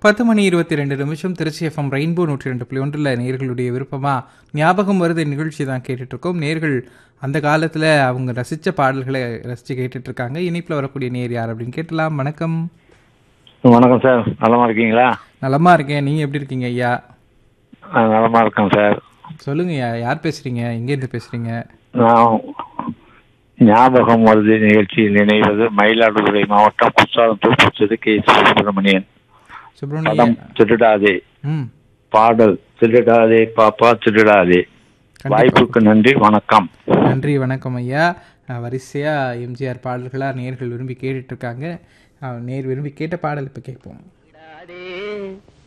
பத்து மணி இருபத்தி ரெண்டு நிமிஷம் திருச்சி எஃப்எம் ரெயின்போ நூற்றி ரெண்டு புள்ளி ஒன்றில் நேர்களுடைய விருப்பமா ஞாபகம் வருது நிகழ்ச்சி தான் கேட்டுட்டு இருக்கோம் நேர்கள் அந்த காலத்தில் அவங்க ரசித்த பாடல்களை ரசித்து கேட்டுட்டு இருக்காங்க இனிப்பில் வரக்கூடிய நேர் யார் அப்படின்னு கேட்டலாம் வணக்கம் வணக்கம் சார் நலமா இருக்கீங்களா நலமா இருக்கேன் நீங்கள் எப்படி இருக்கீங்க ஐயா ஆ, நலமா இருக்கேன் சார் சொல்லுங்க ஐயா யார் பேசுறீங்க எங்கேருந்து பேசுறீங்க நான் ஞாபகம் வருது நிகழ்ச்சியில் நினைவது மயிலாடுதுறை மாவட்டம் குற்றாலம் தூப்புச்சது கே சுப்பிரமணியன் சுப்பிரமணிய படம் திருடாதே ம் பாடல் திருடாதே பாப்பா திருடாதே வாய்ப்புக்கு நன்றி வணக்கம் நன்றி வணக்கம் ஐயா அஹ், வரிசையா எம்ஜிஆர் பாடல்களாக நேர்கள் விரும்பி கேட்டுட்டு இருக்காங்க அஹ், நேர் விரும்பி கேட்ட பாடல் இப்போ கேட்போம்